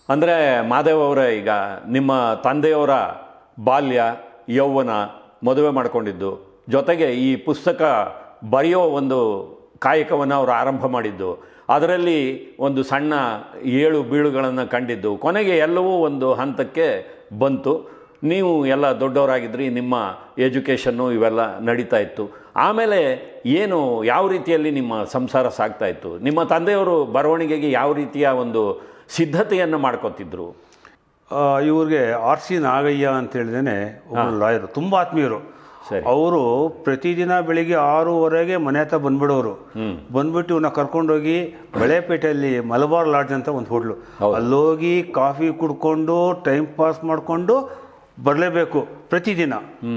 ಅಂದರೆ ಮಾದೇವ್ ಅವರೇ ಈಗ ನಿಮ್ಮ ತಂದೆಯವರ ಬಾಲ್ಯ ಯೌವನ ಮದುವೆ ಮಾಡಿಕೊಂಡಿದ್ದು ಜೊತೆಗೆ ಈ ಪುಸ್ತಕ ಬರೆಯೋ ಒಂದು ಕಾಯಕವನ್ನು ಅವರು ಆರಂಭ ಮಾಡಿದ್ದು ಅದರಲ್ಲಿ ಒಂದು ಸಣ್ಣ ಏಳು ಬೀಳುಗಳನ್ನು ಕಂಡಿದ್ದು ಕೊನೆಗೆ ಎಲ್ಲವೂ ಒಂದು ಹಂತಕ್ಕೆ ಬಂತು ನೀವು ಎಲ್ಲ ದೊಡ್ಡವರಾಗಿದ್ರಿ ನಿಮ್ಮ ಎಜುಕೇಷನ್ನು ಇವೆಲ್ಲ ನಡೀತಾ ಇತ್ತು ಆಮೇಲೆ ಏನು ಯಾವ ರೀತಿಯಲ್ಲಿ ನಿಮ್ಮ ಸಂಸಾರ ಸಾಗ್ತಾ ಇತ್ತು ನಿಮ್ಮ ತಂದೆಯವರು ಬರವಣಿಗೆಗೆ ಯಾವ ರೀತಿಯ ಒಂದು ಸಿದ್ಧತೆಯನ್ನು ಮಾಡ್ಕೊತಿದ್ರು ಆ, ಇವ್ರಿಗೆ ಆರ್ ಸಿ ನಾಗಯ್ಯ ಅಂತ ಹೇಳಿದೇನೆ ಒಬ್ಬರು ಲಾಯರು ತುಂಬ ಆತ್ಮೀಯರು ಸರಿ. ಅವರು ಪ್ರತಿದಿನ ಬೆಳಿಗ್ಗೆ ಆರೂವರೆಗೆ ಮನೆ ಹತ್ರ ಬಂದ್ಬಿಡೋರು ಬಂದ್ಬಿಟ್ಟು ಇವನ್ನ ಕರ್ಕೊಂಡೋಗಿ ಬೆಳೆಪೇಟೆಯಲ್ಲಿ ಮಲಬಾರ್ ಲಾಡ್ಜ್ ಅಂತ ಒಂದು ಹೋಟ್ಲು ಅಲ್ಲೋಗಿ ಕಾಫಿ ಕುಡ್ಕೊಂಡು ಟೈಮ್ ಪಾಸ್ ಮಾಡಿಕೊಂಡು ಬರಲೇಬೇಕು ಪ್ರತಿದಿನ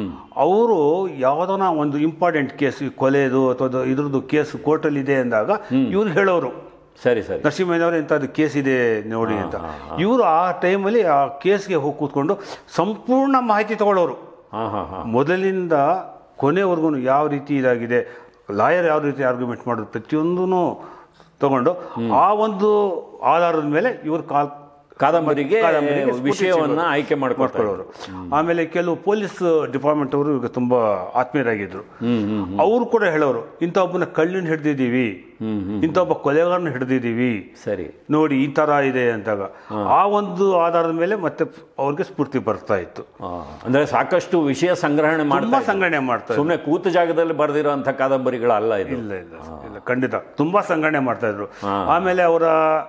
ಅವರು ಯಾವುದನ ಒಂದು ಇಂಪಾರ್ಟೆಂಟ್ ಕೇಸ್ ಕೊಲೆದು ಅಥವಾ ಇದ್ರದ್ದು ಕೇಸ್ ಕೋರ್ಟಲ್ಲಿದೆ ಅಂದಾಗ ಇವ್ರು ಹೇಳೋರು ಸರಿ ಸರಿ ನರಸಿಂಹಯ್ಯನವರು ಇಂಥದ್ದು ಕೇಸ್ ಇದೆ ನೋಡಿ ಅಂತ ಇವರು ಆ ಟೈಮಲ್ಲಿ ಆ ಕೇಸ್ಗೆ ಹೋಗಿ ಕೂತ್ಕೊಂಡು ಸಂಪೂರ್ಣ ಮಾಹಿತಿ ತಗೊಳ್ಳೋರು ಹಾಂ ಹಾಂ ಹಾಂ ಮೊದಲಿಂದ ಕೊನೆವರೆಗೂ ಯಾವ ರೀತಿ ಇದಾಗಿದೆ ಲಾಯರ್ ಯಾವ ರೀತಿ ಆರ್ಗ್ಯುಮೆಂಟ್ ಮಾಡೋದು ಪ್ರತಿಯೊಂದೂ ತಗೊಂಡು ಆ ಒಂದು ಆಧಾರದ ಮೇಲೆ ಇವರು ಕಾಲ್ ಕಾದಂಬರಿಗೆ ಕಾದಂಬರಿಗೆ ಸ್ಫೂರ್ತಿ ವಿಷಯವನ್ನ ಸಿಗೋದು. ಆಯ್ಕೆ ಮಾಡ್ಕೊಳ್ತಾರೆ ಮಾಡ್ಕೊಳ್ಳೋರು ಆಮೇಲೆ ಕೆಲವು ಪೊಲೀಸ್ ಡಿಪಾರ್ಟ್ಮೆಂಟ್ ಅವರು ಈಗ ತುಂಬಾ ಆತ್ಮೀಯರಾಗಿದ್ರು ಅವರು ಕೂಡ ಹೇಳೋರು ಇಂಥ ಒಬ್ಬನ ಕಳ್ಳನ ಹಿಡ್ದಿದ್ದೀವಿ ಇಂಥ ಒಬ್ಬ ಕೊಲೆಗಾರನ ಹಿಡ್ದಿದ್ದೀವಿ ಸರಿ ನೋಡಿ ಈ ತರ ಇದೆ ಅಂತಾಗ ಆ ಒಂದು ಆಧಾರದ ಮೇಲೆ ಮತ್ತೆ ಅವ್ರಿಗೆ ಸ್ಫೂರ್ತಿ ಬರ್ತಾ ಇತ್ತು ಆ, ಅಂದ್ರೆ ಸಾಕಷ್ಟು ವಿಷಯ ಸಂಗ್ರಹಣೆ ತುಂಬಾ ಮಾಡ್ತಾ ಸಂಗ್ರಹಣೆ ಮಾಡ್ತಾ ಇದ್ರು. ಸುಮ್ಮನೆ ಕೂತು ಜಾಗದಲ್ಲಿ ಬರೆದಿರೋಂಥ ಕಾದಂಬರಿಗಳಲ್ಲ ಇದು ಇಲ್ಲ ಇಲ್ಲ ಇಲ್ಲ ಖಂಡಿತ ತುಂಬಾ ಸಂಗ್ರಹಣೆ ಮಾಡ್ತಾ ಇದ್ರು ಆಮೇಲೆ ಅವರ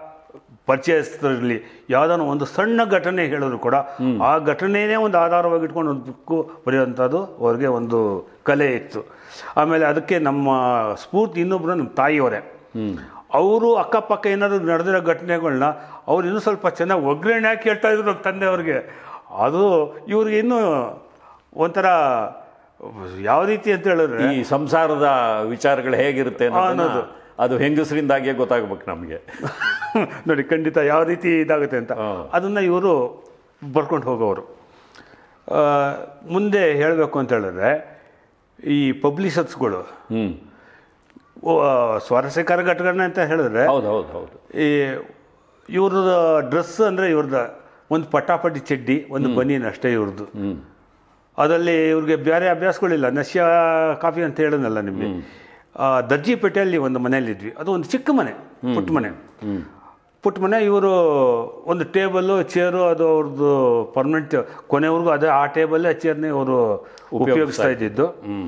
ಪರಿಚಯಸ್ಥರಲ್ಲಿ ಯಾವ್ದಾನ ಒಂದು ಸಣ್ಣ ಘಟನೆ ಹೇಳಿದ್ರು ಕೂಡ ಆ ಘಟನೆನೇ ಒಂದು ಆಧಾರವಾಗಿ ಇಟ್ಕೊಂಡು ಒಂದು ಬುಕ್ಕು ಬರೆಯುವಂಥದ್ದು ಅವ್ರಿಗೆ ಒಂದು ಕಲೆ ಇತ್ತು ಆಮೇಲೆ ಅದಕ್ಕೆ ನಮ್ಮ ಸ್ಫೂರ್ತಿ ಇನ್ನೊಬ್ರು ನಮ್ಮ ತಾಯಿಯವರೇ ಅವರು ಅಕ್ಕಪಕ್ಕ ಏನಾದ್ರು ನಡೆದಿರೋ ಘಟನೆಗಳನ್ನ ಅವ್ರು ಇನ್ನೂ ಸ್ವಲ್ಪ ಚೆನ್ನಾಗಿ ಒಗ್ಗರಣೆ ಹಾಕಿ ಹೇಳ್ತಾ ಇದ್ರು ನಮ್ಮ ತಂದೆಯವ್ರಿಗೆ ಅದು ಇವ್ರಿಗೆ ಇನ್ನೂ ಒಂಥರ ಯಾವ ರೀತಿ ಅಂತ ಹೇಳಿದ್ರೆ ಈ ಸಂಸಾರದ ವಿಚಾರಗಳು ಹೇಗಿರುತ್ತೆ ಅನ್ನೋದನ್ನ ಅದು ಹೆಂಗಸರಿಂದಾಗಿಯೇ ಗೊತ್ತಾಗ್ಬೇಕು ನಮಗೆ ನೋಡಿ ಖಂಡಿತ ಯಾವ ರೀತಿ ಇದಾಗುತ್ತೆ ಅಂತ ಅದನ್ನು ಇವರು ಬರ್ಕೊಂಡು ಹೋಗೋರು ಆ, ಮುಂದೆ ಹೇಳಬೇಕು ಅಂತ ಹೇಳಿದ್ರೆ ಈ ಪಬ್ಲಿಷರ್ಸ್ಗಳು ಹ್ಮ್ ಸ್ವಾರಸ್ಯಕರ ಘಟನೆ ಅಂತ ಹೇಳಿದ್ರೆ ಹೌದು ಹೌದು ಹೌದು ಈ ಇವ್ರದ್ದು ಡ್ರೆಸ್ ಅಂದರೆ ಇವ್ರದ್ದು ಒಂದು ಪಟಾಪಟಿ ಚಡ್ಡಿ ಒಂದು ಬನೀನ್ ಅಷ್ಟೇ ಇವ್ರದ್ದು ಹ್ಮ್ ಅದರಲ್ಲಿ ಇವ್ರಿಗೆ ಬೇರೆ ಅಭ್ಯಾಸಗಳಿಲ್ಲ ನಶ್ಯ ಕಾಫಿ ಅಂತ ಹೇಳಿದ್ನಲ್ಲ ನಿಮಗೆ ಆ, ದರ್ಜಿಪೇಟೆಯಲ್ಲಿ ಒಂದು ಮನೆಯಲ್ಲಿದ್ವಿ ಅದು ಒಂದು ಚಿಕ್ಕ ಮನೆ ಪುಟ್ಟ ಮನೆ ಪುಟ್ಟ ಮನೆ ಇವರು ಒಂದು ಟೇಬಲ್ಲು ಚೇರು ಅದು ಅವ್ರದ್ದು ಪರ್ಮನೆಂಟ್ ಕೊನೆವರೆಗೂ ಅದೇ ಆ ಟೇಬಲ್ಲೇ ಚೇರ್ನೇ ಅವರು ಉಪಯೋಗಿಸ್ತಾ ಇದ್ದಿದ್ದು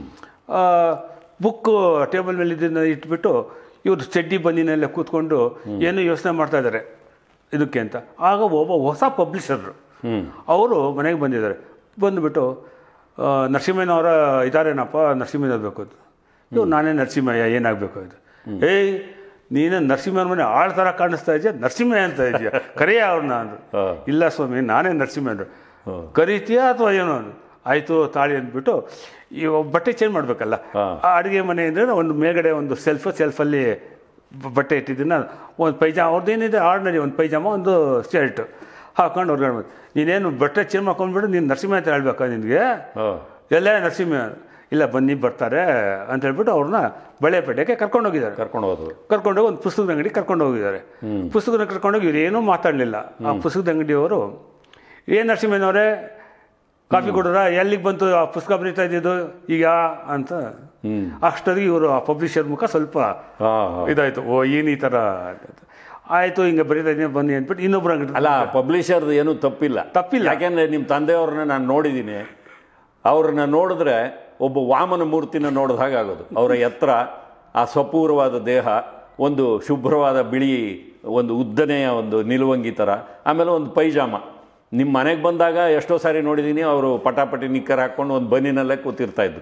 ಬುಕ್ ಟೇಬಲ್ ಮೇಲೆ ಇದನ್ನ ಇಟ್ಬಿಟ್ಟು ಇವರು ಚಡ್ಡಿ ಬನ್ನಿನಲ್ಲೇ ಕೂತ್ಕೊಂಡು ಏನೋ ಯೋಚನೆ ಮಾಡ್ತಾ ಇದ್ದಾರೆ ಇದಕ್ಕೆ ಅಂತ ಆಗ ಒಬ್ಬ ಹೊಸ ಪಬ್ಲಿಷರ್ ಅವರು ಮನೆಗೆ ಬಂದಿದ್ದಾರೆ ಬಂದುಬಿಟ್ಟು ನರಸಿಂಹಯ್ಯನವರ ಇದಾರೇನಪ್ಪ ನರಸಿಂಹಯ್ಯನವ್ರು ಬೇಕು ಅಂತ ಇವ್ರು ನಾನೇ ನರಸಿಂಹಯ್ಯ ಏನಾಗಬೇಕು ಇದು ಏಯ್ ನೀನು ನರಸಿಂಹನ ಮನೆ ಆಳ್ ಥರ ಕಾಣಿಸ್ತಾ ಇದೆಯಾ ನರಸಿಂಹಯ್ಯ ಅಂತ ಇದೆಯಾ ಕರೆಯ ಅವ್ರನ್ನ ಅಂದ್ರು ಇಲ್ಲ ಸ್ವಾಮಿ ನಾನೇ ನರಸಿಂಹ ಅಂದ್ರು ಕರೀತೀಯಾ ಅಥವಾ ಏನು ಅಂದ್ರು. ಆಯಿತು ತಾಳಿ ಅಂದ್ಬಿಟ್ಟು ಈ ಒಬ್ಬ ಬಟ್ಟೆ ಚೇಂಜ್ ಮಾಡಬೇಕಲ್ಲ ಆ ಅಡುಗೆ ಮನೆ ಅಂದರೆ ಒಂದು ಮೇಲ್ಗಡೆ ಒಂದು ಸೆಲ್ಫ್ ಸೆಲ್ಫಲ್ಲಿ ಬ- ಬಟ್ಟೆ ಇಟ್ಟಿದ್ದನ್ನ ಒಂದು ಪೈಜಾಮ ಅವ್ರದ್ದೇನಿದೆ ಆರ್ಡಿನರಿ ಒಂದು ಪೈಜಾಮ ಒಂದು ಶರ್ಟ್ ಹಾಕೊಂಡು ಹೊರ್ಗಡೆ ಬಂದು ನೀನೇನು ಬಟ್ಟೆ ಚೇಂಜ್ ಮಾಡ್ಕೊಂಡ್ಬಿಟ್ಟು ನೀನು ನರಸಿಂಹ ಅಂತ ಹೇಳ್ಬೇಕಾ ನಿನಗೆ ಎಲ್ಲೇ ನರಸಿಂಹ ಇಲ್ಲ ಬನ್ನಿ ಬರ್ತಾರೆ ಅಂತ ಹೇಳ್ಬಿಟ್ಟು ಅವ್ರನ್ನ ಬಳೆಪೇಟೆಗೆ ಕರ್ಕೊಂಡು ಹೋಗಿದ್ದಾರೆ ಕರ್ಕೊಂಡು ಹೋದ್ರು ಕರ್ಕೊಂಡೋಗಿ ಒಂದು ಪುಸ್ತಕದ ಅಂಗಡಿ ಕರ್ಕೊಂಡು ಹೋಗಿದ್ದಾರೆ ಪುಸ್ತಕದ ಕರ್ಕೊಂಡೋಗಿ ಇವ್ರು ಏನೂ ಮಾತಾಡಲಿಲ್ಲ ಆ ಪುಸ್ತಕದ ಅಂಗಡಿಯವರು ಏನು ನರಸಿಂಹನವರೇ ಕಾಫಿ ಕೊಡ್ರ ಎಲ್ಲಿಗೆ ಬಂತು ಆ ಪುಸ್ತಕ ಬರೀತಾ ಇದ್ದಿದ್ದು ಈಗ ಅಂತ ಅಷ್ಟೊತ್ತಿಗೆ ಇವರು ಆ ಪಬ್ಲಿಷರ್ ಮುಖ ಸ್ವಲ್ಪ ಹಾ ಹಾ. ಇದಾಯ್ತು ಓ ಏನು ಈ ಥರ ಆಯಿತು ಹಿಂಗೆ ಬರೀತಾ ಇದ್ದೀನಿ ಬನ್ನಿ ಅಂದ್ಬಿಟ್ಟು ಇನ್ನೊಬ್ರು ಅಂಗಡಿ ಅಲ್ಲ ಪಬ್ಲಿಷರ್ದು ಏನೂ ತಪ್ಪಿಲ್ಲ ತಪ್ಪಿಲ್ಲ. ಯಾಕೆಂದ್ರೆ ನಿಮ್ಮ ತಂದೆಯವ್ರನ್ನ ನಾನು ನೋಡಿದ್ದೀನಿ ಅವ್ರನ್ನ ನೋಡಿದ್ರೆ ಒಬ್ಬ ವಾಮನ ಮೂರ್ತಿನ ನೋಡಿದ ಹಾಗಾಗೋದು ಅವರ ಎತ್ತರ ಆ ಸ್ವಪೂರ್ವವಾದ ದೇಹ ಒಂದು ಶುಭ್ರವಾದ ಬಿಳಿ ಒಂದು ಉದ್ದನೆಯ ಒಂದು ನಿಲುವಂಗಿ ಥರ ಆಮೇಲೆ ಒಂದು ಪೈಜಾಮ ನಿಮ್ಮ ಮನೆಗೆ ಬಂದಾಗ ಎಷ್ಟೋ ಸಾರಿ ನೋಡಿದ್ದೀನಿ ಅವರು ಪಟಾಪಟಿ ನಿಕ್ಕರ್ ಹಾಕ್ಕೊಂಡು ಒಂದು ಬನ್ನಿನಲ್ಲೇ ಕೂತಿರ್ತಾ ಇದ್ರು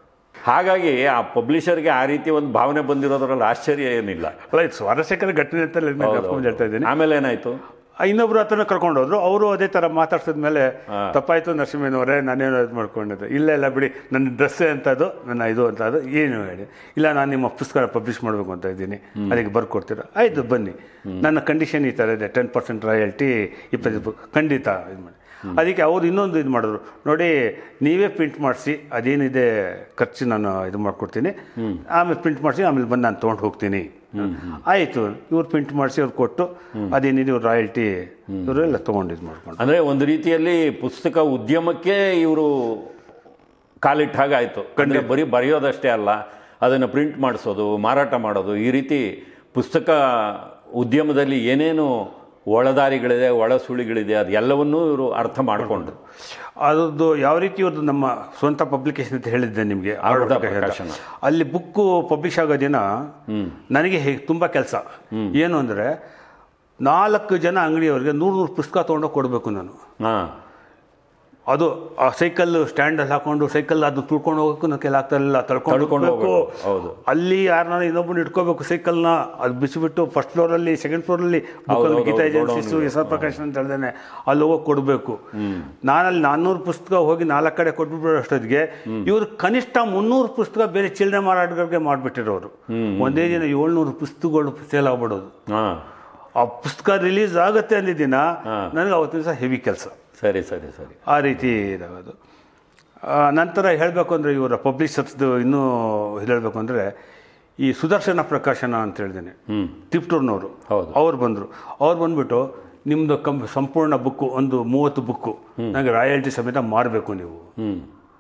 ಹಾಗಾಗಿ ಆ ಪಬ್ಲಿಷರ್ಗೆ ಆ ರೀತಿ ಒಂದು ಭಾವನೆ ಬಂದಿರೋದ್ರಲ್ಲಿ ಆಶ್ಚರ್ಯ ಏನಿಲ್ಲ ಅಲ್ಲ ಇದು ಸ್ವಾರಸ್ಯಕರ ಘಟನೆ ಅಂತ ಜ್ಞಾಪಕ ಹೇಳ್ತಾ ಇದ್ದೀನಿ ಆಮೇಲೆ ಏನಾಯ್ತು ಆ ಇನ್ನೊಬ್ರು ಹತ್ರನ ಕರ್ಕೊಂಡು ಹೋದ್ರು ಅವರು ಅದೇ ಥರ ಮಾತಾಡ್ಸಿದ್ಮೇಲೆ ತಪ್ಪಾಯ್ತು ನರಸಿಂಹನವರೇ ನಾನೇನೋ ಇದು ಮಾಡ್ಕೊಂಡಿದ್ದೆ ಇಲ್ಲ ಇಲ್ಲ ಬಿಡಿ ನನ್ನ ಡ್ರೆಸ್ಸೇ ಅಂತದ್ದು ನನ್ನ ಇದು ಅಂತ ಅದು ಏನು ಹೇಳಿ ಇಲ್ಲ ನಾನು ನಿಮ್ಮ ಪುಸ್ತಕ ಪಬ್ಲಿಷ್ ಮಾಡಬೇಕು ಅಂತ ಇದ್ದೀನಿ ಅದಕ್ಕೆ ಬರ್ಕೊಡ್ತೀರಾ ಆಯಿತು ಬನ್ನಿ ನನ್ನ ಕಂಡೀಷನ್ ಈ ಥರ ಇದೆ ಟೆನ್ ಪರ್ಸೆಂಟ್ ರಾಯಲ್ಟಿ ಇಪ್ಪತ್ತು ಖಂಡಿತ ಇದು ಮಾಡಿ ಅದಕ್ಕೆ ಅವ್ರು ಇನ್ನೊಂದು ಇದು ಮಾಡಿದ್ರು ನೋಡಿ ನೀವೇ ಪ್ರಿಂಟ್ ಮಾಡಿಸಿ ಅದೇನಿದೆ ಖರ್ಚು ನಾನು ಇದು ಮಾಡ್ಕೊಡ್ತೀನಿ ಆಮೇಲೆ ಪ್ರಿಂಟ್ ಮಾಡಿಸಿ ಆಮೇಲೆ ಬಂದು ನಾನು ತೊಗೊಂಡು ಹೋಗ್ತೀನಿ ಆಯಿತು ಇವ್ರು ಪ್ರಿಂಟ್ ಮಾಡಿಸಿ ಅವ್ರು ಕೊಟ್ಟು ಅದೇನಿದೆ ಇವ್ರು ರಾಯಲ್ಟಿ ಇವರೆಲ್ಲ ತೊಗೊಂಡು ಇದು ಮಾಡ್ಕೊಂಡು ಅಂದರೆ ಒಂದು ರೀತಿಯಲ್ಲಿ ಪುಸ್ತಕ ಉದ್ಯಮಕ್ಕೆ ಇವರು ಕಾಲಿಟ್ಟ ಹಾಗಾಯಿತು ಅಂದರೆ ಬರೀ ಬರೆಯೋದಷ್ಟೇ ಅಲ್ಲ ಅದನ್ನು ಪ್ರಿಂಟ್ ಮಾಡಿಸೋದು ಮಾರಾಟ ಮಾಡೋದು ಈ ರೀತಿ ಪುಸ್ತಕ ಉದ್ಯಮದಲ್ಲಿ ಏನೇನು ಒಳದಾರಿಗಳಿದೆ ಒಳ ಸುಳಿಗಳಿದೆ ಅದೆಲ್ಲವನ್ನೂ ಇವರು ಅರ್ಥ ಮಾಡಿಕೊಂಡ್ರು ಅದರದ್ದು ಯಾವ ರೀತಿ ಇವ್ರದ್ದು ನಮ್ಮ ಸ್ವಂತ ಪಬ್ಲಿಕೇಶನ್ ಅಂತ ಹೇಳಿದ್ದೆ ನಿಮಗೆ ಆರ್ಡರ್ ಪ್ರಕಾಶನ. ಅಲ್ಲಿ ಬುಕ್ಕು ಪಬ್ಲಿಷ್ ಆಗೋ ದಿನ ನನಗೆ ಹೇ ತುಂಬ ಕೆಲಸ ಏನು ಅಂದರೆ ನಾಲ್ಕು ಜನ ಅಂಗಡಿಯವರಿಗೆ ನೂರು ನೂರು ಪುಸ್ತಕ ತೊಗೊಂಡೋಗಿ ಕೊಡಬೇಕು ನಾನು ಹಾಂ ಅದು ಆ ಸೈಕಲ್ ಸ್ಟ್ಯಾಂಡಲ್ಲಿ ಹಾಕೊಂಡು ಸೈಕಲ್ ಅದನ್ನ ತುಳ್ಕೊಂಡು ಹೋಗೋಕ್ಕೂ ನನ್ನ ಕೈಲಿ ಆಗ್ತಾ ಇರಲಿಲ್ಲ ತಳ್ಕೊಂಡು ತಳ್ಕೊಂಡು ಹೋಗ್ಬೇಕು ಹೋಗ್ಬೇಕು. ಹೌದು. ಅಲ್ಲಿ ಯಾರನ್ನ ಇನ್ನೊಬ್ಬನ ಇಟ್ಕೋಬೇಕು ಸೈಕಲ್ನ ಅದು ಬಿಸಿಬಿಟ್ಟು ಫಸ್ಟ್ ಫ್ಲೋರಲ್ಲಿ ಸೆಕೆಂಡ್ ಫ್ಲೋರಲ್ಲಿ ಹೌದು, ಹೌದು, ಗೀತಾ ಹೌದು, ಏಜೆನ್ಸೀಸು ಎಸ್ ಆರ್ ಪ್ರಕಾಶ್ ಅಂತ ಹೇಳ್ದೇನೆ ಅಲ್ಲಿ ಹೋಗಿ ಕೊಡಬೇಕು ನಾನಲ್ಲಿ ನಾನ್ನೂರು ಪುಸ್ತಕ ಹೋಗಿ ನಾಲ್ಕು ಕಡೆ ಕೊಟ್ಬಿಟ್ಟು ಅಷ್ಟೊತ್ತಿಗೆ ಇವರು ಕನಿಷ್ಠ ಮುನ್ನೂರು ಪುಸ್ತಕ ಬೇರೆ ಚಿಲ್ಲರೆ ಮಾರಾಟಗಾರರಿಗೆ ಮಾಡಿಬಿಟ್ಟಿರೋರು ಒಂದೇ ದಿನ ಏಳ್ನೂರು ಪುಸ್ತಕಗಳು ಸೇಲ್ ಆಗ್ಬಿಡೋದು ಹಾಂ ಆ ಪುಸ್ತಕ ರಿಲೀಸ್ ಆಗುತ್ತೆ ಅಂದಿದ್ದಿನ ನನಗೆ ಅವತ್ತಿನ ದಿವಸ ಹೆವಿ ಕೆಲಸ ಸರಿ ಸರಿ ಸರಿ ಆ ರೀತಿ ಇದಾಗೋದು ಆ, ನಂತರ ಹೇಳಬೇಕು ಅಂದರೆ ಇವರ ಪಬ್ಲಿಷರ್ಸ್ದು ಇನ್ನೂ ಹೇಳಬೇಕು ಅಂದರೆ ಈ ಸುದರ್ಶನ ಪ್ರಕಾಶನ ಅಂತ ಹೇಳ್ದೇನೆ ಹ್ಞೂ ತಿಪ್ಟೂರ್ನವರು ಹೌದು. ಅವ್ರು ಬಂದರು ಅವ್ರು ಬಂದ್ಬಿಟ್ಟು ನಿಮ್ಮದು ಕಂ ಸಂಪೂರ್ಣ ಬುಕ್ಕು ಒಂದು ಮೂವತ್ತು ಬುಕ್ಕು ನನಗೆ ರಾಯಲ್ಟಿ ಸಮೇತ ಮಾರಬೇಕು ನೀವು ಹ್ಞೂ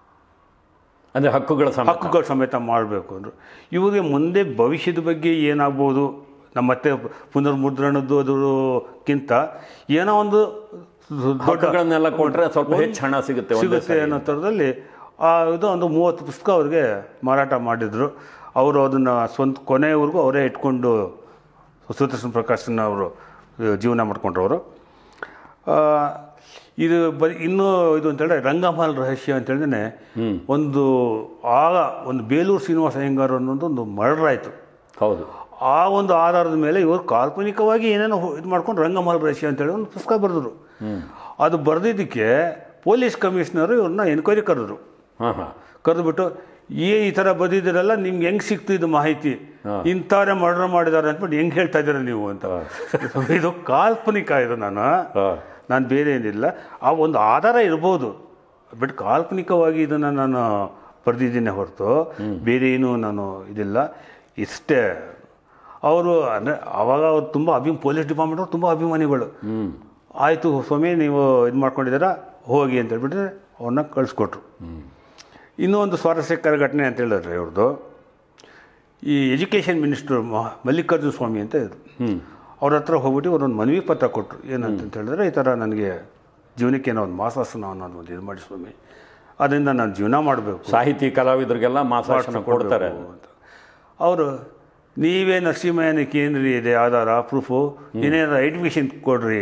ಅಂದರೆ ಹಕ್ಕುಗಳ ಸಮ ಹಕ್ಕುಗಳು ಸಮೇತ ಮಾಡಬೇಕು ಅಂದರು ಇವ್ರಿಗೆ ಮುಂದೆ ಭವಿಷ್ಯದ ಬಗ್ಗೆ ಏನಾಗ್ಬೋದು ನಮ್ಮ ಮತ್ತೆ ಪುನರ್ಮುದ್ರಣದ್ದು ಅದಕ್ಕಿಂತ ಏನೋ ಒಂದು ದೊಡ್ಡ ಹಕ್ಕುಗಳನ್ನೆಲ್ಲ ಕೊಟ್ಟರೆ ಸ್ವಲ್ಪ ಹೆಚ್ಚು ಹಣ ಸಿಗುತ್ತೆ ಒಂದೇ ಸಿಗುತ್ತೆ ಅನ್ನೋ ಥರದಲ್ಲಿ ಆ ಇದು ಒಂದು ಮೂವತ್ತು ಪುಸ್ತಕ ಅವ್ರಿಗೆ ಮಾರಾಟ ಮಾಡಿದರು ಅವರು ಅದನ್ನು ಸ್ವಂತ ಕೊನೆಯವರೆಗೂ ಅವರೇ ಇಟ್ಕೊಂಡು ಸುದರ್ಶನ್ ಪ್ರಕಾಶನ ಅವರು ಜೀವನ ಮಾಡ್ಕೊಂಡ್ರವರು ಆ, ಇದು ಬರೀ ಇನ್ನೂ ಇದು ಅಂತ ಹೇಳಿದ್ರೆ ರಂಗಮಹಲ್ ರಹಸ್ಯ ಅಂತ ಹೇಳಿದ್ರೆ ಒಂದು ಆಗ ಒಂದು ಬೇಲೂರು ಶ್ರೀನಿವಾಸ ಅಯ್ಯಂಗಾರ್ ಅನ್ನೋದು ಒಂದು ಮರ್ಡರ್ ಆಯಿತು ಹೌದು ಆ ಒಂದು ಆಧಾರದ ಮೇಲೆ ಇವರು ಕಾಲ್ಪನಿಕವಾಗಿ ಏನೇನೋ ಇದು ಮಾಡ್ಕೊಂಡು ರಂಗಮಹಲ್ ರಹಸ್ಯ ಅಂತೇಳಿ ಒಂದು ಪುಸ್ತಕ ಬರೆದ್ರು ಅದು ಬರೆದಿದ್ದಕ್ಕೆ ಪೊಲೀಸ್ ಕಮಿಷನರು ಇವ್ರನ್ನ ಎನ್ಕ್ವೈರಿ ಕರೆದ್ರು ಹಾಂ ಹಾಂ ಕರೆದ್ಬಿಟ್ಟು ಏ ಈ ಥರ ಬದಿದ್ದೀರಲ್ಲ ನಿಮ್ಗೆ ಹೆಂಗೆ ಸಿಕ್ತು ಇದು ಮಾಹಿತಿ ಇಂಥವ್ರೆ ಮರ್ಡರ್ ಮಾಡಿದ್ದಾರೆ ಅಂದ್ಬಿಟ್ಟು ಹೆಂಗೆ ಹೇಳ್ತಾ ಇದ್ದೀರ ನೀವು ಅಂತ ಇದು ಕಾಲ್ಪನಿಕ ಇದು ನಾನು ಹಾಂ ನಾನು ಬೇರೆ ಏನಿಲ್ಲ ಆ ಒಂದು ಆಧಾರ ಇರ್ಬೋದು ಬಟ್ ಕಾಲ್ಪನಿಕವಾಗಿ ಇದನ್ನು ನಾನು ಬರೆದಿದ್ದೀನಿ ಹೊರತು ಬೇರೆ ಏನೂ ನಾನು ಇದಿಲ್ಲ ಇಷ್ಟೇ ಅವರು ಅಂದರೆ ಅವಾಗ ಅವ್ರು ತುಂಬ ಅಭಿ ಪೊಲೀಸ್ ಡಿಪಾರ್ಟ್ಮೆಂಟ್ ಅವ್ರು ತುಂಬ ಅಭಿಮಾನಿಗಳು ಆಯಿತು ಸ್ವಾಮಿ ನೀವು ಇದು ಮಾಡ್ಕೊಂಡಿದ್ದೀರಾ ಹೋಗಿ ಅಂತ ಹೇಳ್ಬಿಟ್ರೆ ಅವ್ರನ್ನ ಕಳಿಸ್ಕೊಟ್ರು ಇನ್ನೂ ಒಂದು ಸ್ವಾರಸ್ಯಕರ ಘಟನೆ ಅಂತ ಹೇಳಿದ್ರೆ ಇವ್ರದ್ದು ಈ ಎಜುಕೇಷನ್ ಮಿನಿಸ್ಟ್ರು ಮ- ಮಲ್ಲಿಕಾರ್ಜುನ ಸ್ವಾಮಿ ಅಂತ ಇದ್ರು ಅವ್ರ ಹತ್ರ ಹೋಗ್ಬಿಟ್ಟು ಅವ್ರೊಂದು ಮನವಿ ಪತ್ರ ಕೊಟ್ಟರು ಏನಂತ ಹೇಳಿದ್ರೆ ಈ ಥರ ನನಗೆ ಜೀವನಕ್ಕೆ ಏನೋ ಒಂದು ಮಾಸಾಸನ ಅನ್ನೋದು ಒಂದು ಇದು ಮಾಡಿ ಸ್ವಾಮಿ ಅದರಿಂದ ನಾನು ಜೀವನ ಮಾಡಬೇಕು ಸಾಹಿತಿ ಕಲಾವಿದರಿಗೆಲ್ಲ ಮಾಸಾಸನ ಕೊಡ್ತಾರೆ ಅಂತ ಅವರು ನೀವೇ ನರಸಿಂಹಯ್ಯನ ಕೇಂದ್ರ ಇದೆ ಆಧಾರ ಪ್ರೂಫು ಏನೇನಾದ್ರು ಐಡೆಂಟಿಫಿಕೇಶನ್ ಕೊಡ್ರಿ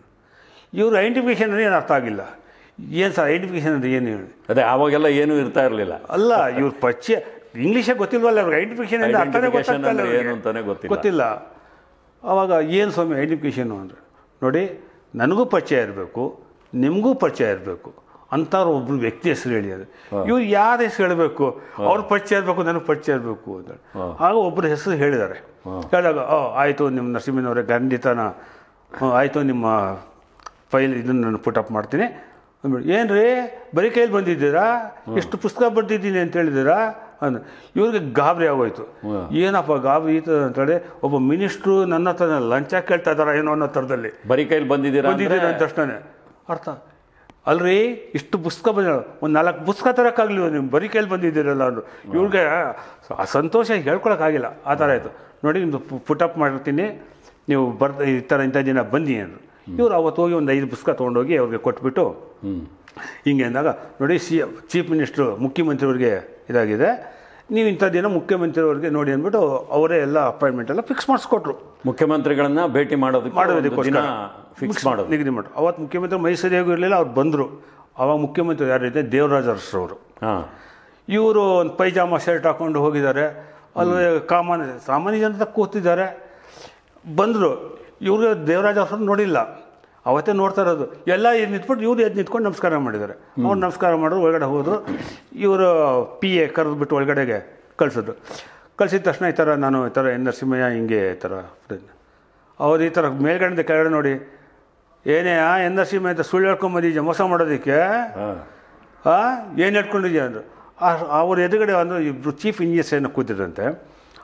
ಇವರು ಐಡೆಂಟಿಫಿಕೇಶನ್ ಏನು ಅರ್ಥ ಆಗಿಲ್ಲ ಏನು ಸರ್ ಐಡೆಂಟಿಫಿಕೇಶನ್ ಅಂದ್ರೆ ಏನು ಹೇಳಿ ಅದೇ ಆವಾಗೆಲ್ಲ ಏನೂ ಇರ್ತಾ ಇರಲಿಲ್ಲ ಅಲ್ಲ ಇವ್ರ ಪರಿಚಯ ಇಂಗ್ಲೀಷೇ ಗೊತ್ತಿಲ್ವಲ್ಲ ಅವ್ರಿಗೆ ಐಡೆಂಟಿಫಿಕೇಶನ್ ಅಂದ್ರೆ ಅರ್ಥನೇ Identification ಗೊತ್ತಾಗ್ತಾ ಇಲ್ಲ ಅಂದ್ರೆ ಏನು ಅವ್ರಿಗೆ. ಅಂತಾನೆ ಗೊತ್ತಿಲ್ಲ. ಗೊತ್ತಿಲ್ಲ ಅವಾಗ ಏನು ಸ್ವಾಮಿ ಐಡೆಂಟಿಫಿಕೇಶನು ಅಂದರೆ ನೋಡಿ ನನಗೂ ಪರಿಚಯ ಇರಬೇಕು ನಿಮಗೂ ಪರಿಚಯ ಇರಬೇಕು ಅಂಥವ್ರು ಒಬ್ರು ವ್ಯಕ್ತಿ ಹೆಸರು ಹೇಳಿ ಅದು ಇವ್ರು ಯಾರ ಹೆಸರು ಹೇಳಬೇಕು ಅವ್ರ ಪರಿಚಯ ಇರಬೇಕು ನನಗೆ ಪರಿಚಯ ಇರಬೇಕು ಅಂತ ಆಗ ಒಬ್ಬರ ಹೆಸರು ಹೇಳಿದ್ದಾರೆ ಹೇಳಿದಾಗ ಓ ಆಯಿತು ನಿಮ್ಮ ನರಸಿಂಹನವರೇ ಖಂಡಿತನ ಹ್ಞೂ ಆಯಿತು ನಿಮ್ಮ ಫೈಲ್ ಇದನ್ನು ನಾನು ಪುಟಪ್ ಮಾಡ್ತೀನಿ ಅಂದ್ಬಿಟ್ಟು ಏನು ರೀ ಬರೀ ಕೈಯಲ್ಲಿ ಬಂದಿದ್ದೀರಾ ಎಷ್ಟು ಪುಸ್ತಕ ಬರ್ದಿದ್ದೀನಿ ಅಂತ ಹೇಳಿದ್ದೀರಾ ಅಂದ್ರೆ ಇವ್ರಿಗೆ ಗಾಬರಿ ಆಗೋಯ್ತು ಏನಪ್ಪ ಗಾಬರಿ ಈ ಥರ ಅಂತೇಳಿ ಒಬ್ಬ ಮಿನಿಸ್ಟ್ರು ನನ್ನ ಹತ್ರ ಲಂಚ ಕೇಳ್ತಾ ಇದ್ದಾರ ಏನೋ ಅನ್ನೋ ಥರದಲ್ಲಿ ಬರೀ ಕೈಲಿ ಬಂದಿದ್ದೀರಾ ಅಂದ್ರೆ ಬಂದಿದ್ದೀರಾ ಅಂದ ತಕ್ಷಣ ಅರ್ಥ ಅಲ್ರಿ ಇಷ್ಟು ಪುಸ್ತಕ ಬಂದ ಒಂದು ನಾಲ್ಕು ಪುಸ್ತಕ ತರೋಕ್ಕಾಗಲಿಲ್ಲ ನೀವು ಬರೀ ಕೈಯಲ್ಲಿ ಬಂದಿದ್ದೀರಲ್ಲ ಅಂದರು ಇವ್ರಿಗೆ ಆ ಸಂತೋಷ ಹೇಳ್ಕೊಳಕ್ಕಾಗಿಲ್ಲ ಆ ಥರ ಆಯಿತು ನೋಡಿ ನಿಮ್ಮದು ಪುಟಪ್ ಮಾಡಿರ್ತೀನಿ ನೀವು ಬರ್ದ ಈ ಥರ ಇಂಥ ದಿನ ಬನ್ನಿ ಅಂದರು ಇವ್ರು ಅವತ್ತು ಹೋಗಿ ಒಂದು ಐದು ಪುಸ್ತಕ ತೊಗೊಂಡೋಗಿ ಅವ್ರಿಗೆ ಕೊಟ್ಬಿಟ್ಟು ಹಿಂಗೆ ಅಂದಾಗ ನೋಡಿ ಸಿ ಚೀಫ್ ಮಿನಿಸ್ಟ್ರು ಮುಖ್ಯಮಂತ್ರಿಯವ್ರಿಗೆ ಇದಾಗಿದೆ ನೀವು ಇಂಥ ದಿನ ಮುಖ್ಯಮಂತ್ರಿಯವ್ರಿಗೆ ನೋಡಿ ಅಂದ್ಬಿಟ್ಟು ಅವರೇ ಎಲ್ಲ ಅಪಾಯಿಂಟ್ಮೆಂಟ್ ಎಲ್ಲ ಫಿಕ್ಸ್ ಮಾಡಿಸ್ಕೊಟ್ರು ಮುಖ್ಯಮಂತ್ರಿಗಳನ್ನ ಭೇಟಿ ಮಾಡೋದಕ್ಕೆ ಒಂದು ಮಾಡೋದಕ್ಕೋಸ್ಕರ ದಿನ ಫಿಕ್ಸ್ ಮಾಡೋದು ನಿಗದಿ ಮಾಡಿ ಅವತ್ತು ಮುಖ್ಯಮಂತ್ರಿ ಮೈಸೂರಿಯಾಗೂ ಇರಲಿಲ್ಲ ಅವ್ರು ಬಂದರು ಅವಾಗ ಮುಖ್ಯಮಂತ್ರಿ ಯಾರಿದೆ ದೇವರಾಜ ಅರಸರವರು ಹಾಂ ಇವರು ಒಂದು ಪೈಜಾಮ ಶರ್ಟ್ ಹಾಕೊಂಡು ಹೋಗಿದ್ದಾರೆ ಅಲ್ಲಿ ಕಾಮನ್ ಸಾಮಾನ್ಯ ಜನತ ಕೂತಿದ್ದಾರೆ ಬಂದರು ಇವ್ರಿಗೆ ದೇವರಾಜ ಅರಸರು ನೋಡಿಲ್ಲ ಅವತ್ತೇ ನೋಡ್ತಾ ಇರೋದು ಎಲ್ಲ ಎದ್ದು ನಿಂತ್ಬಿಟ್ಟು ಇವ್ರು ಎದ್ದು ನಿಂತ್ಕೊಂಡು ನಮಸ್ಕಾರ ಮಾಡಿದ್ದಾರೆ ಅವ್ರು ನಮಸ್ಕಾರ ಮಾಡೋರು ಒಳಗಡೆ ಹೋದರು ಇವರು ಪಿ ಎ ಕರೆದ್ಬಿಟ್ಟು ಒಳಗಡೆಗೆ ಕಳಿಸಿದ್ರು ಕಳಿಸಿದ ತಕ್ಷಣ ಈ ಥರ ನಾನು ಈ ಥರ ಎನ್ ನರಸಿಂಹಯ್ಯ ಹಿಂಗೆ ಈ ಥರ ಅವ್ರು ಈ ಥರ ಮೇಲ್ಗಡೆಯಿಂದ ಕೆಳಗಡೆ ನೋಡಿ ಏನೇ ಆ ಎನ್ ನರಸಿಂಹಯ್ಯ ಅಂತ ಸುಳ್ಳು ಹೇಳ್ಕೊಂಬಂದಿದ್ಯಾ ಮೋಸ ಮಾಡೋದಕ್ಕೆ ಹಾಂ ಹಾಂ ಏನು ಹೇಳ್ಕೊಂಡಿದ್ಯಾ ಅಂದರು ಅವ್ರ ಎದುರುಗಡೆ ಅಂದ್ರೆ ಇಬ್ಬರು ಚೀಫ್ ಇಂಜಿನಿಯರ್ಸ್ ಏನೋ ಕೂತಿದ್ರಂತೆ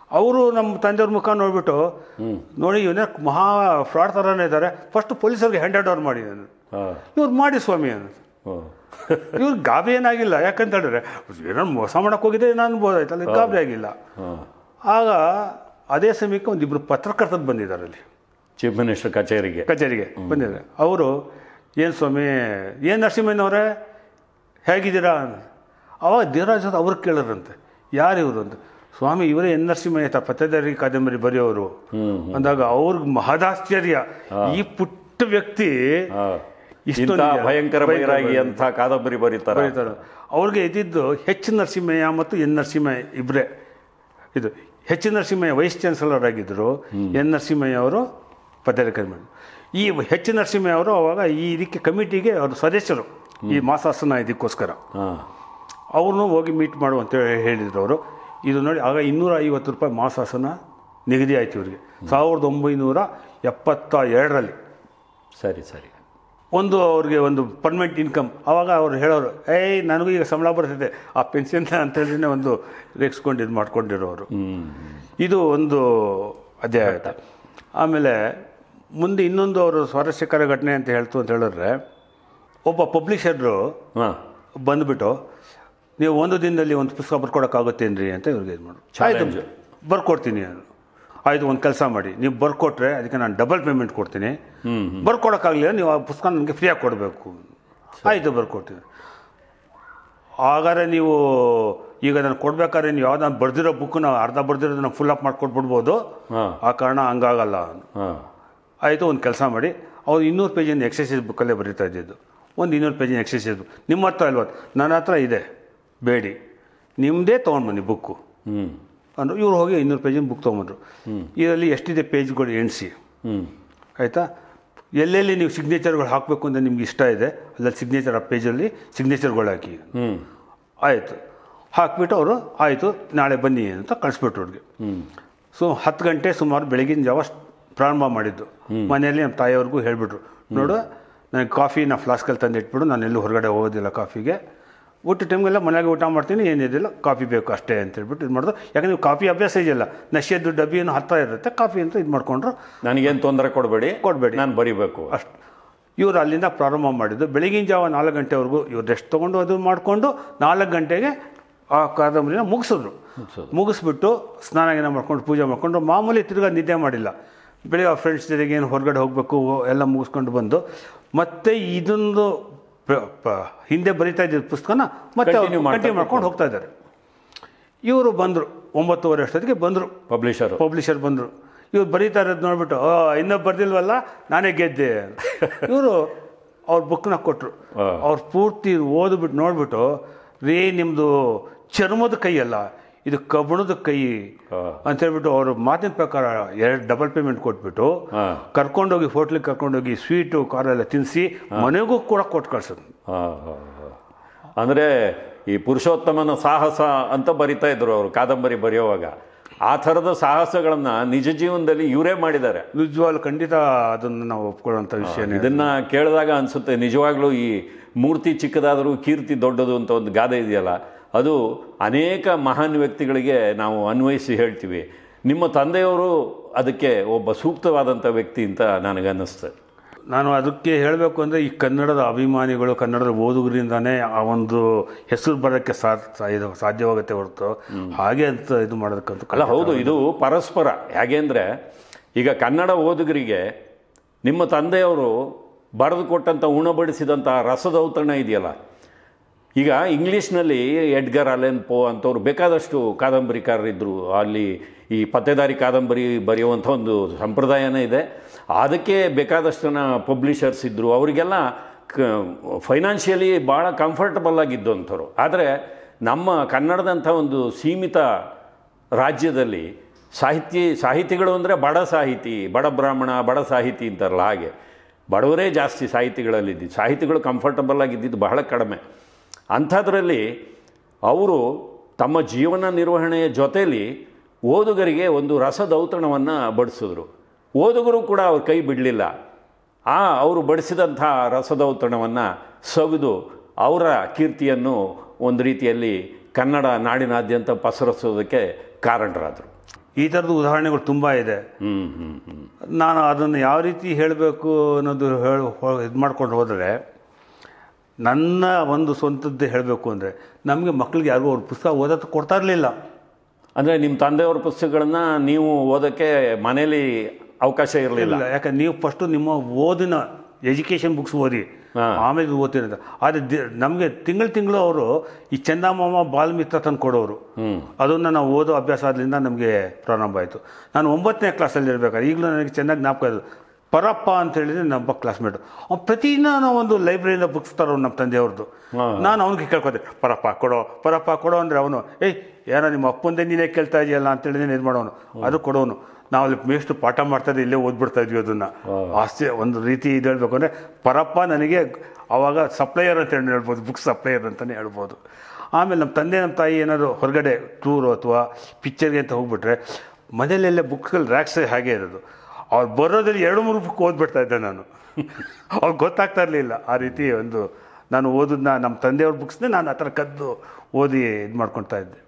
ಅವರು ನಮ್ಮ ತಂದೆಯವ್ರ ಮುಖ ನೋಡ್ಬಿಟ್ಟು ನೋಡಿ ಇವನೇ ಮಹಾ ಫ್ರಾಡ್ ಥರನೇ ಇದ್ದಾರೆ ಫಸ್ಟ್ ಪೊಲೀಸರಿಗೆ ಹ್ಯಾಂಡ್ ಓವರ್ ಮಾಡಿ ನಾನು ಹಾಂ ಇವ್ರು ಮಾಡಿ ಸ್ವಾಮಿ ಅಂತ ಓ ಇವ್ರು ಗಾಬರಿ ಏನಾಗಿಲ್ಲ ಯಾಕಂತ ಹೇಳಿದ್ರೆ ಏನೋ ಮೋಸ ಮಾಡಕ್ಕೆ ಹೋಗಿದೆ ನಾನು ಅನ್ಬೋದಾಯ್ತಲ್ಲ ಗಾಬರಿ ಆಗಿಲ್ಲ ಹಾಂ ಆಗ ಅದೇ ಸಮಯಕ್ಕೆ ಒಂದಿಬ್ರು ಪತ್ರಕರ್ತರು ಬಂದಿದ್ದಾರೆ ಅಲ್ಲಿ ಚೀಫ್ ಮಿನಿಸ್ಟರ್ ಕಚೇರಿಗೆ ಕಚೇರಿಗೆ ಬಂದಿದ್ದಾರೆ ಅವರು ಏನು ಸ್ವಾಮಿ ಏನು ನರಸಿಂಹಯ್ಯನವರೇ ಹೇಗಿದ್ದೀರಾ ಅಂತ. ಅವಾಗ ಧೀರಾಜ್ ಅಂತ ಅವ್ರು ಕೇಳೋರಂತೆ ಯಾರು ಇವರು ಅಂತ ಸ್ವಾಮಿ ಇವರೇ ಎನ್ ನರಸಿಂಹಯ್ಯ ತ ಪತ್ತೇದಾರಿ ಕಾದಂಬರಿ ಬರೆಯೋರು ಅಂದಾಗ ಅವ್ರಿಗೆ ಮಹದಾಶ್ಚರ್ಯ ಈ ಪುಟ್ಟ ವ್ಯಕ್ತಿ ಹಾಂ ಇಷ್ಟೊಂದು ಇಂಥ ಭಯಂಕರ ಭಯಂಕರ ಬೈರಾಗಿ ಅಂತ ಕಾದಂಬರಿ ಬರೀತಾರೆ ಬರೀತಾರೆ ಅವ್ರಿಗೆ ಇದ್ದಿದ್ದು ಹೆಚ್ ನರಸಿಂಹಯ್ಯ ಮತ್ತು ಎನ್ ನರಸಿಂಹಯ್ಯ ಇಬ್ಬರೇ ಇದು ಹೆಚ್ ನರಸಿಂಹಯ್ಯ ವೈಸ್ ಚಾನ್ಸಲರ್ ಆಗಿದ್ದರು ಎನ್ ನರಸಿಂಹಯ್ಯ ಅವರು ಪತ್ರಿಕೆ ಕಮಿಟಿ ಈ ಹೆಚ್ ನರಸಿಂಹಯ್ಯ ಅವರು ಅವಾಗ ಈ ಇದಕ್ಕೆ ಕಮಿಟಿಗೆ ಅವರು ಸದಸ್ಯರು ಈ ಮಾಸಾಸನ ಇದಕ್ಕೋಸ್ಕರ ಹಾಂ ಅವ್ರನ್ನೂ ಹೋಗಿ ಮೀಟ್ ಮಾಡು ಅಂತ ಹೇಳಿದ್ರು ಅವರು ಇದು ನೋಡಿ ಆಗ ಇನ್ನೂರ ಐವತ್ತು ರೂಪಾಯಿ ಮಾಸಾಸನ ನಿಗದಿ ಆಯ್ತು ಇವರಿಗೆ ಸಾವಿರದ ಒಂಬೈನೂರ ಎಪ್ಪತ್ತ ಎರಡರಲ್ಲಿ ಸರಿ ಸರಿ ಒಂದು ಅವ್ರಿಗೆ ಒಂದು ಪರ್ಮನೆಂಟ್ ಇನ್ಕಮ್ ಆವಾಗ ಅವ್ರು ಹೇಳೋರು ಏಯ್ ನನಗೂ ಈಗ ಸಂಬಳ ಬರ್ತಿದೆ ಆ ಪೆನ್ಷನ್ ಅಂತ ಹೇಳಿದ್ರೆ ಒಂದು ರೇಗಿಸ್ಕೊಂಡು ಇದು ಮಾಡ್ಕೊಂಡಿರೋರು ಹ್ಞೂ ಇದು ಒಂದು ಅಧ್ಯಾಯ ಆಯ್ತು ಆಮೇಲೆ ಮುಂದೆ ಇನ್ನೊಂದು ಅವರು ಸ್ವಾರಸ್ಯಕರ ಘಟನೆ ಅಂತ ಹೇಳ್ತು ಅಂತ ಹೇಳಿದ್ರೆ ಒಬ್ಬ ಪಬ್ಲಿಷರು ಹಾಂ ಬಂದುಬಿಟ್ಟು ನೀವು ಒಂದು ದಿನದಲ್ಲಿ ಒಂದು ಪುಸ್ತಕ ಬರ್ಕೊಡೋಕ್ಕಾಗುತ್ತೇನ್ರಿ ಅಂತ ಇವ್ರಿಗೆ ಇದು ಮಾಡು Challenge. ಆಯ್ತು ಬರ್ಕೊಡ್ತೀನಿ ನಾನು ಆಯ್ತು ಒಂದು ಕೆಲಸ ಮಾಡಿ ನೀವು ಬರ್ಕೊಟ್ರೆ ಅದಕ್ಕೆ ನಾನು ಡಬಲ್ ಪೇಮೆಂಟ್ ಕೊಡ್ತೀನಿ ಬರ್ಕೊಡೋಕ್ಕಾಗಲಿಲ್ಲ ನೀವು ಆ ಪುಸ್ತಕ ನನಗೆ ಫ್ರೀಯಾಗಿ ಕೊಡಬೇಕು ಆಯಿತು ಬರ್ಕೊಡ್ತೀನಿ ಹಾಗಾದ್ರೆ ನೀವು ಈಗ ನಾನು ಕೊಡ್ಬೇಕಾದ್ರೆ ನೀವು ಯಾವ್ದು ನಾನು ಬರ್ದಿರೋ ಬುಕ್ನ ಅರ್ಧ ಬರ್ದಿರೋದನ್ನ ಫುಲ್ ಅಪ್ ಮಾಡ್ಕೊಟ್ಬಿಡ್ಬೋದು ಹಾಂ ಆ ಕಾರಣ ಹಂಗಾಗಲ್ಲ ಹಾಂ ಆಯಿತು ಒಂದು ಕೆಲಸ ಮಾಡಿ ಅವ್ರು ಇನ್ನೂರು ಪೇಜಿನ ಎಕ್ಸಸೈಸ್ ಬುಕ್ಕಲ್ಲೇ ಬರೀತಾ ಇದ್ದಿದ್ದು ಒಂದು ಇನ್ನೂರು ಪೇಜಿನ ಎಕ್ಸಸೈಸ್ ಬುಕ್ ನಿಮ್ಮ ಹತ್ರ ಇಲ್ವ ನನ್ನ ಹತ್ರ ಇದೆ ಬೇಡಿ ನಿಮ್ಮದೇ ತೊಗೊಂಡು ಬನ್ನಿ ಬುಕ್ಕು ಹ್ಞೂ ಅಂದರು ಇವ್ರು ಹೋಗಿ ಇನ್ನೂರು ಪೇಜಿನ ಬುಕ್ ತೊಗೊಂಬಂದ್ರು ಇದರಲ್ಲಿ ಎಷ್ಟಿದೆ ಪೇಜ್ಗಳು ಎಣಿಸಿ ಹ್ಞೂ ಆಯಿತಾ ಎಲ್ಲೆಲ್ಲಿ ನೀವು ಸಿಗ್ನೇಚರ್ಗಳು ಹಾಕಬೇಕು ಅಂತ ನಿಮ್ಗೆ ಇಷ್ಟ ಇದೆ ಅಲ್ಲಲ್ಲಿ ಸಿಗ್ನೇಚರ್ ಆ ಪೇಜಲ್ಲಿ ಸಿಗ್ನೇಚರ್ಗಳು ಹಾಕಿ ಹ್ಞೂ ಆಯಿತು ಹಾಕ್ಬಿಟ್ಟು ಅವರು ಆಯಿತು ನಾಳೆ ಬನ್ನಿ ಅಂತ ಕಳಿಸ್ಬಿಟ್ರು ಅವ್ರಿಗೆ ಹ್ಞೂ ಸೊ ಹತ್ತು ಗಂಟೆ ಸುಮಾರು ಬೆಳಗಿನ ಜಾವ ಸ್- ಪ್ರಾರಂಭ ಮಾಡಿದ್ದು ಮನೆಯಲ್ಲಿ ನಮ್ಮ ತಾಯಿಯವ್ರಿಗೂ ಹೇಳಿಬಿಟ್ರು ನೋಡು ನನಗೆ ಕಾಫಿ ನಾ ಫ್ಲಾಸ್ಕಲ್ಲಿ ತಂದು ಇಟ್ಬಿಡು ನಾನು ಎಲ್ಲೂ ಹೊರಗಡೆ ಹೋಗೋದಿಲ್ಲ ಕಾಫಿಗೆ ಊಟ ಟೈಮ್ಗೆಲ್ಲ ಮನೆಯಾಗೆ ಊಟ ಮಾಡ್ತೀನಿ ಏನಿದಿಲ್ಲ ಕಾಫಿ ಬೇಕು ಅಷ್ಟೇ ಅಂತ ಹೇಳ್ಬಿಟ್ಟು ಇದು ಮಾಡಿದ್ರು ಯಾಕಂದ್ರೆ ನೀವು ಕಾಫಿ ಅಭ್ಯಾಸ ಇದೆಯಲ್ಲ ನಶೆದ್ದು ಡಬ್ಬಿಯನ್ನು ಹತ್ತಿರ ಇರುತ್ತೆ ಕಾಫಿ ಅಂತ ಇದು ಮಾಡ್ಕೊಂಡ್ರು ನನಗೇನು ತೊಂದರೆ ಕೊಡಬೇಡಿ ಕೊಡಬೇಡಿ ನಾನು ಬರಿಬೇಕು ಅಷ್ಟು ಇವರು ಅಲ್ಲಿಂದ ಪ್ರಾರಂಭ ಮಾಡಿದ್ದು ಬೆಳಗಿನ ಜಾವ ನಾಲ್ಕು ಗಂಟೆವರೆಗೂ ಇವ್ರು ರೆಸ್ಟ್ ತೊಗೊಂಡು ಅದು ಮಾಡಿಕೊಂಡು ನಾಲ್ಕು ಗಂಟೆಗೆ ಆ ಕಾದಂಬರಿನ ಮುಗಿಸಿದ್ರು ಮುಗಿಸ್ಬಿಟ್ಟು ಸ್ನಾನ ಗೀನ ಮಾಡ್ಕೊಂಡು ಪೂಜೆ ಮಾಡ್ಕೊಂಡು ಮಾಮೂಲಿ ತಿರ್ಗಾ ನಿದ್ದೆ ಮಾಡಿಲ್ಲ ಬೆಳಿಗ್ಗೆ ಆ ಫ್ರೆಂಡ್ಸ್ ಜೊತೆಗೆ ಏನು ಹೊರಗಡೆ ಹೋಗಬೇಕು ಎಲ್ಲ ಮುಗಿಸ್ಕೊಂಡು ಬಂದು ಮತ್ತೆ ಇದೊಂದು ಪ- ಪ- ಹಿಂದೆ ಬರಿತಾ ಇದ್ದಿದ್ದ ಪುಸ್ತಕನ ಮತ್ತೆ Continue ಮಾಡ್ತಾ ಕಂಟಿನ್ಯೂ ಮಾಡ್ಕೊಂಡು ಹೋಗ್ತಾ ಇದ್ದಾರೆ ಇವರು ಬಂದರು ಒಂಬತ್ತುವರೆ ಅಷ್ಟೊತ್ತಿಗೆ ಬಂದರು ಪಬ್ಲಿಷರು ಪಬ್ಲಿಷರ್ ಬಂದರು ಇವ್ರು ಬರೀತಾ ಇರೋದು ನೋಡ್ಬಿಟ್ಟು ಓ ಇನ್ನೂ ಬರ್ದಿಲ್ವಲ್ಲ ನಾನೇ ಗೆದ್ದೆ ಇವರು ಅವ್ರ ಬುಕ್ನ ಕೊಟ್ಟರು ಹಾ. ಅವ್ರು ಪೂರ್ತಿ ಓದ್ಬಿಟ್ಟು ನೋಡ್ಬಿಟ್ಟು ರೀ ನಿಮ್ಮದು ಚರ್ಮದ ಕೈ ಅಲ್ಲ ಇದು ಕಬ್ಬಣದ ಕೈ ಹಾ. ಅಂತ ಹೇಳ್ಬಿಟ್ಟು ಅವರು ಮಾತಿನ ಪ್ರಕಾರ ಎರಡು ಡಬಲ್ ಪೇಮೆಂಟ್ ಕೊಟ್ಬಿಟ್ಟು ಹಾಂ ಕರ್ಕೊಂಡೋಗಿ ಹೋಟ್ಲಿಗೆ ಕರ್ಕೊಂಡೋಗಿ ಸ್ವೀಟು ಕಾರೆಲ್ಲ ತಿನ್ನಿಸಿ ಮನೆಗೂ ಕೂಡ ಕೊಟ್ಟು ಕಳ್ಸೋದು ಹಾಂ ಹಾಂ ಅಂದರೆ ಈ ಪುರುಷೋತ್ತಮನ ಸಾಹಸ ಅಂತ ಬರಿತಾ ಇದ್ರು ಅವರು ಕಾದಂಬರಿ ಬರೆಯುವಾಗ ಆ ಥರದ ಸಾಹಸಗಳನ್ನು ನಿಜ ಜೀವನದಲ್ಲಿ ಇವರೇ ಮಾಡಿದ್ದಾರೆ ನಿಜವಾಗ್ಲೂ ಖಂಡಿತ ಅದನ್ನು ನಾವು ಒಪ್ಕೊಳ್ಳೋಂಥ ವಿಷಯನೇ ಇದನ್ನ ಕೇಳಿದಾಗ ಅನಿಸುತ್ತೆ ನಿಜವಾಗ್ಲೂ ಈ ಮೂರ್ತಿ ಚಿಕ್ಕದಾದರೂ ಕೀರ್ತಿ ದೊಡ್ಡದು ಅಂತ ಒಂದು ಗಾದೆ ಇದೆಯಲ್ಲ ಅದು ಅನೇಕ ಮಹಾನ್ ವ್ಯಕ್ತಿಗಳಿಗೆ ನಾವು ಅನ್ವಯಿಸಿ ಹೇಳ್ತೀವಿ ನಿಮ್ಮ ತಂದೆಯವರು ಅದಕ್ಕೆ ಒಬ್ಬ ಸೂಕ್ತವಾದಂಥ ವ್ಯಕ್ತಿ ಅಂತ ನನಗನ್ನಿಸ್ತದೆ ನಾನು ಅದಕ್ಕೆ ಹೇಳಬೇಕು ಅಂದರೆ ಈ ಕನ್ನಡದ ಅಭಿಮಾನಿಗಳು ಕನ್ನಡದ ಓದುಗರಿಂದಾನೇ ಆ ಒಂದು ಹೆಸರು ಬರೋಕ್ಕೆ ಸಾ ಇದು ಸಾಧ್ಯವಾಗುತ್ತೆ ಹೊರತು ಹಾಗೆ ಅಂತ ಇದು ಮಾಡೋದಕ್ಕಂತೂ ಅಲ್ಲ ಹೌದು ಇದು ಪರಸ್ಪರ ಹೇಗೆಂದರೆ ಈಗ ಕನ್ನಡ ಓದುಗರಿಗೆ ನಿಮ್ಮ ತಂದೆಯವರು ಬರೆದು ಕೊಟ್ಟಂಥ ಉಣಬಡಿಸಿದಂಥ ರಸದೌತಣ ಇದೆಯಲ್ಲ ಈಗ ಇಂಗ್ಲೀಷ್ನಲ್ಲಿ ಎಡ್ಗರ್ ಅಲೆನ್ ಪೋ ಅಂಥವ್ರು ಬೇಕಾದಷ್ಟು ಕಾದಂಬರಿಕಾರರಿದ್ದರು ಅಲ್ಲಿ ಈ ಪತ್ತೆದಾರಿ ಕಾದಂಬರಿ ಬರೆಯುವಂಥ ಒಂದು ಸಂಪ್ರದಾಯನೇ ಇದೆ ಅದಕ್ಕೆ ಬೇಕಾದಷ್ಟು ಜನ ಪಬ್ಲಿಷರ್ಸ್ ಇದ್ದರು ಅವರಿಗೆಲ್ಲ ಕ ಫೈನಾನ್ಷಿಯಲಿ ಭಾಳ ಕಂಫರ್ಟಬಲ್ ಆಗಿದ್ದು ಅಂಥವ್ರು ಆದರೆ ನಮ್ಮ ಕನ್ನಡದಂಥ ಒಂದು ಸೀಮಿತ ರಾಜ್ಯದಲ್ಲಿ ಸಾಹಿತ್ಯ ಸಾಹಿತಿಗಳು ಅಂದರೆ ಬಡ ಸಾಹಿತಿ ಬಡ ಬ್ರಾಹ್ಮಣ ಬಡ ಸಾಹಿತಿ ಅಂತಾರಲ್ಲ ಹಾಗೆ ಬಡವರೇ ಜಾಸ್ತಿ ಸಾಹಿತಿಗಳಲ್ಲಿದ್ದು ಸಾಹಿತಿಗಳು ಕಂಫರ್ಟಬಲ್ ಆಗಿದ್ದಿದ್ದು ಬಹಳ ಕಡಿಮೆ ಅಂಥದ್ರಲ್ಲಿ ಅವರು ತಮ್ಮ ಜೀವನ ನಿರ್ವಹಣೆಯ ಜೊತೆಯಲ್ಲಿ ಓದುಗರಿಗೆ ಒಂದು ರಸದೌತಣವನ್ನು ಬಡಿಸಿದ್ರು ಓದುಗರು ಕೂಡ ಅವ್ರ ಕೈ ಬಿಡಲಿಲ್ಲ ಆ ಅವರು ಬಡಿಸಿದಂಥ ರಸದೌತಣವನ್ನು ಸವಿದು ಅವರ ಕೀರ್ತಿಯನ್ನು ಒಂದು ರೀತಿಯಲ್ಲಿ ಕನ್ನಡ ನಾಡಿನಾದ್ಯಂತ ಪಸರಿಸೋದಕ್ಕೆ ಕಾರಣರಾದರು ಈ ಥರದ ಉದಾಹರಣೆಗಳು ತುಂಬ ಇದೆ ಹ್ಞೂ ಹ್ಞೂ ಹ್ಞೂ ನಾನು ಅದನ್ನು ಯಾವ ರೀತಿ ಹೇಳಬೇಕು ಅನ್ನೋದು ಹೇಳಿ ಇದು ಮಾಡ್ಕೊಂಡು ಹೋದರೆ ನನ್ನ ಒಂದು ಸ್ವಂತದ್ದು ಹೇಳಬೇಕು ಅಂದರೆ ನಮಗೆ ಮಕ್ಕಳಿಗೆ ಯಾರಿಗೂ ಅವ್ರ ಪುಸ್ತಕ ಓದೋಕ್ಕೆ ಕೊಡ್ತಾ ಇರಲಿಲ್ಲ ಅಂದರೆ ನಿಮ್ಮ ತಂದೆಯವ್ರ ಪುಸ್ತಕಗಳನ್ನ ನೀವು ಓದೋಕ್ಕೆ ಮನೇಲಿ ಅವಕಾಶ ಇರಲಿಲ್ಲ ಇಲ್ಲ ಯಾಕಂದ್ರೆ ನೀವು ಫಸ್ಟು ನಿಮ್ಮ ಓದಿನ ಎಜುಕೇಷನ್ ಬುಕ್ಸ್ ಓದಿ ಹಾ. ಆಮೇಲೆ ಓದ್ತಿರೋದು ಆದರೆ ನಮಗೆ ತಿಂಗಳು ತಿಂಗಳು ಅವರು ಈ ಚಂದಮಾಮ ಬಾಲ್ಮಿತ್ರ ತಂದು ಕೊಡೋರು ಹ್ಞೂ ಅದನ್ನು ನಾವು ಓದೋ ಅಭ್ಯಾಸ ಆದ್ರಿಂದ ನಮಗೆ ಪ್ರಾರಂಭ ಆಯಿತು ನಾನು ಒಂಬತ್ತನೇ ಕ್ಲಾಸಲ್ಲಿ ಇರಬೇಕಾದ್ರೆ ಈಗಲೂ ನನಗೆ ಚೆನ್ನಾಗಿ ಜ್ಞಾಪಕ ಇದೆ ಪರಪ್ಪ ಅಂತ ಹೇಳಿದ್ರೆ ನಮ್ಮ ಕ್ಲಾಸ್ಮೇಟು ಅವ್ನು ಪ್ರತಿದಿನ ನಾವು ಒಂದು ಲೈಬ್ರರಿಯಿಂದ ಬುಕ್ಸ್ ತರೋ ನಮ್ಮ ತಂದೆಯವ್ರದ್ದು ಹಾ. ನಾನು ಅವ್ನಿಗೆ ಕೇಳ್ಕೊತೆ ಪರಪ್ಪ ಕೊಡೋ ಪರಪ್ಪ ಕೊಡೋ ಅಂದರೆ ಅವನು ಏಯ್ ಏನೋ ನಿಮ್ಮ ಅಪ್ಪಂದೇ ನೀನೇ ಕೇಳ್ತಾ ಇದೆಯಲ್ಲ ಅಂತೇಳಿ ಇದು ಮಾಡೋನು ಅದು ಕೊಡೋನು ನಾವು ಅಲ್ಲಿ ಮೇಷ್ಟು ಪಾಠ ಮಾಡ್ತಾ ಇದ್ದೆ ಇಲ್ಲೇ ಓದ್ಬಿಡ್ತಾ ಇದ್ವಿ ಅದನ್ನು ಆಸ್ತಿ ಒಂದು ರೀತಿ ಇದು ಹೇಳ್ಬೇಕು ಅಂದರೆ ಪರಪ್ಪ ನನಗೆ ಅವಾಗ ಸಪ್ಲೈಯರ್ ಅಂತ ಹೇಳಿ ಹೇಳ್ಬೋದು ಬುಕ್ ಸಪ್ಲೈಯರ್ ಅಂತಲೇ ಹೇಳ್ಬೋದು ಆಮೇಲೆ ನಮ್ಮ ತಂದೆ ನಮ್ಮ ತಾಯಿ ಏನಾದ್ರು ಹೊರಗಡೆ ಟೂರು ಅಥವಾ ಪಿಕ್ಚರ್ಗೆ ಅಂತ ಹೋಗ್ಬಿಟ್ರೆ ಮನೆಯಲ್ಲೆಲ್ಲ ಬುಕ್ಗಳು ರ್ಯಾಕ್ಸ್ ಹಾಗೆ ಇರೋದು ಅವ್ರು ಬರೋದ್ರಲ್ಲಿ ಎರಡು ಮೂರು ಬುಕ್ ಓದ್ಬಿಡ್ತಾ ಇದ್ದೆ ನಾನು ಅವ್ರಿಗೆ ಗೊತ್ತಾಗ್ತಾ ಇರಲಿಲ್ಲ ಆ ರೀತಿ ಒಂದು ನಾನು ಓದೋದನ್ನ ನಮ್ಮ ತಂದೆಯವ್ರ ಬುಕ್ಸ್ನೇ ನಾನು ಆ ಥರ ಕದ್ದು ಓದಿ ಇದು ಮಾಡ್ಕೊಳ್ತಾ ಇದ್ದೆ